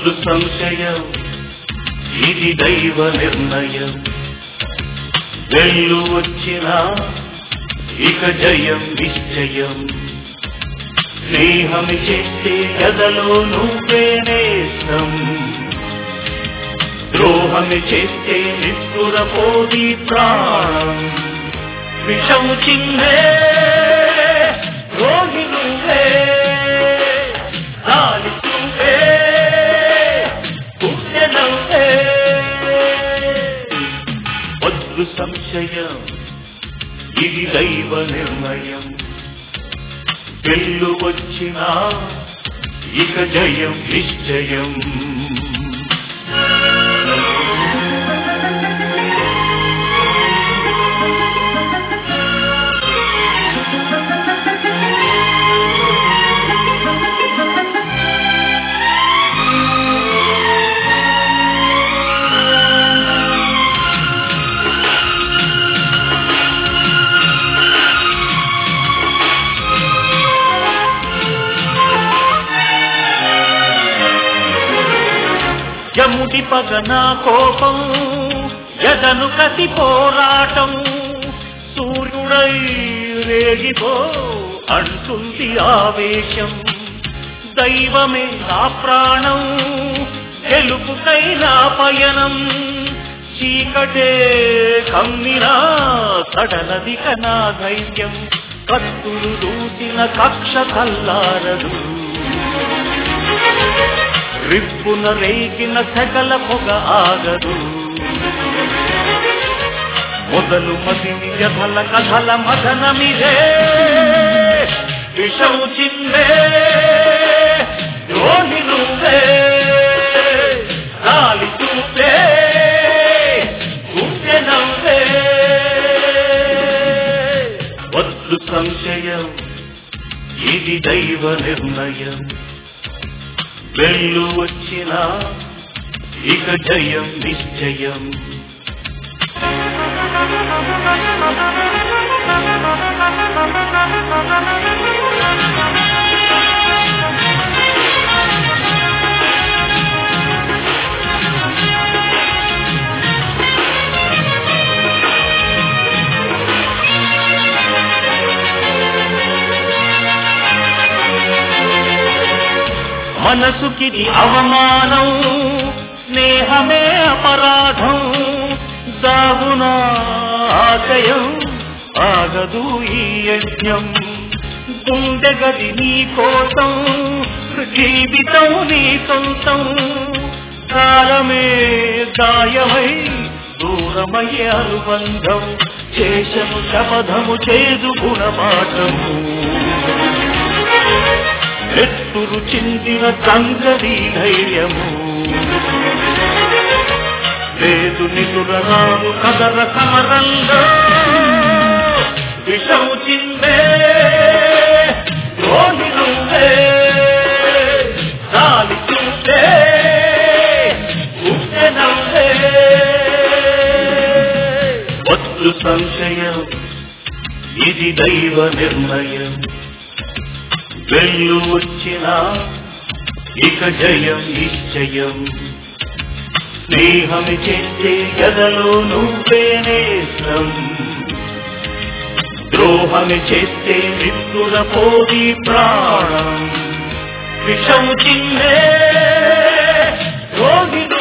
వద్దు సంశయం ఇది దైవ నిర్ణయం వెళ్ళు వచ్చిన ఇక జయం నిశ్చయం స్నేహం చేస్తే ఎదలో నువ్వే నేస్తం ద్రోహం చేస్తే నిప్పుర పోది ప్రాణం విషం చిందే రోగి నువ్వే గాలి నువ్వే పుణ్య నువ్వే వద్దు సంశయం ఇది దైవ నిర్ణయం వెళ్ళు వచ్చినా ఇక జయం నిశ్చయం యముడి పగన కోపం ఎదను కసి పోరాటం సూర్యుడై రేగిపో అంటుంది ఆవేశం దైవమే నా ప్రాణం గెలుపుకైనా పయనం చీకటే కమ్మినా సడలదిక నా ధైర్యం కత్తులు దూసిన కక్ష కల్లారదు రిప్పున రేగిన సకల పొగ ఆగదు మొదలు మదిని వ్యధల కథల మదనమిదే విషం చిందే ద్రోహి నువ్వే గాలి చూపే గుండె నవ్వే వద్దు సంశయం ఇది దైవ నిర్ణయం వెళ్ళు వచ్చినా ఇక జయం నిశ్చయం మనసుకిది అవమానం స్నేహమే అపరాధం దాగునా ఆశయం ఆగదు ఈ యజ్ఞం గుండె గది నీ కోసం జీవితం నీ సొంతం కాలమే గాయమై దూరమయ్యే అనుబంధం చేశను శపథము చేదు గుణపాఠము ఎత్తురు చిందిన సంగతి ధైర్యము లేదు నిదురరాను కదర సమరంలో విషము చిందే ద్రోహి నువ్వే గాలి చూస్తే గుండె నవ్వే వద్దు సంశయం ఇది దైవ నిర్ణయం వెళ్ళు వచ్చినా ఇక జయం నిశ్చయం స్నేహం చేస్తే ఎదలో నువ్వే నేస్తం ద్రోహం చేస్తే నిప్పుల పోది ప్రాణం విషం చిన్నే రోగి